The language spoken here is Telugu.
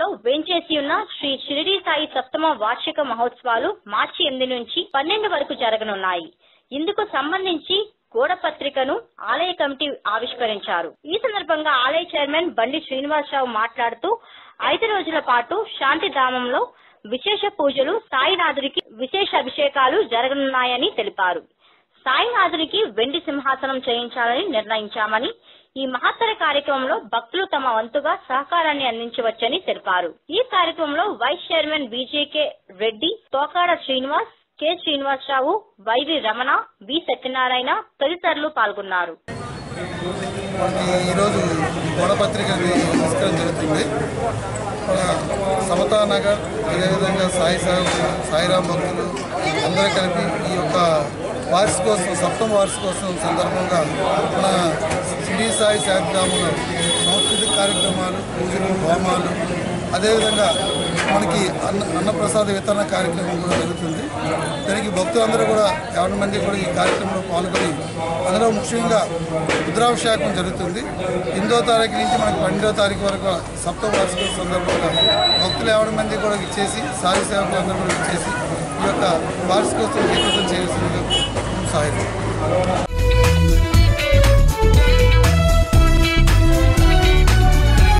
పట్టణంలో వేంచేసి ఉన్న శ్రీ షిరిడి సాయి సప్తమ వార్షిక మహోత్సవాలు మార్చి ఎనిమిది నుంచి పన్నెండు వరకు జరగనున్నాయి ఇందుకు సంబంధించి గోడ పత్రికను ఆలయ కమిటీ ఆవిష్కరించారు ఈ సందర్భంగా ఆలయ చైర్మన్ బండి శ్రీనివాసరావు మాట్లాడుతూ ఐదు రోజుల పాటు శాంతిధామంలో విశేష పూజలు సాయినాథుడికి విశేష అభిషేకాలు జరగనున్నాయని తెలిపారు సాయినాథునికి వెండి సింహాసనం చేయించాలని నిర్ణయించామని ఈ మహత్తర కార్యక్రమంలో భక్తులు తమ వంతుగా సహకారాన్ని అందించవచ్చని తెలిపారు ఈ కార్యక్రమంలో vice chairman BJK Reddy Tokada Srinivas K Srinivasarao YV Ramana B Satyanarayana తదితరులు పాల్గొన్నారు మనకి ఈరోజు ఈ గోడపత్రికని ఆవిష్కరణ జరుగుతుంది మన సమతా నగర్ అదేవిధంగా సాయి సాహెబ్ సాయిరాం భక్తులు అందరూ కలిపి ఈ యొక్క వార్షికోత్సవం సప్తమ వార్షికోత్సవం సందర్భంగా మన శ్రీ సాయి శాంతిరాములో సాంస్కృతిక కార్యక్రమాలు పూజలు హోమాలు అదేవిధంగా మనకి అన్న అన్నప్రసాద వితరణ కార్యక్రమం కూడా జరుగుతుంది దానికి భక్తులందరూ కూడా యాభై మంది కూడా ఈ కార్యక్రమంలో పాల్గొని అందులో ముఖ్యంగా రుద్రాభిషేకం జరుగుతుంది ఎనిమిదో తారీఖు నుంచి మనకి పన్నెండో తారీఖు వరకు సప్తమ వార్షిక సందర్భంగా భక్తులు యాభై మంది కూడా ఇచ్చేసి సాయి సేవకులు అందరూ కూడా ఇచ్చేసి ఈ యొక్క వార్షికోత్సవం జయప్రదం చేయాల్సిందిగా సాయం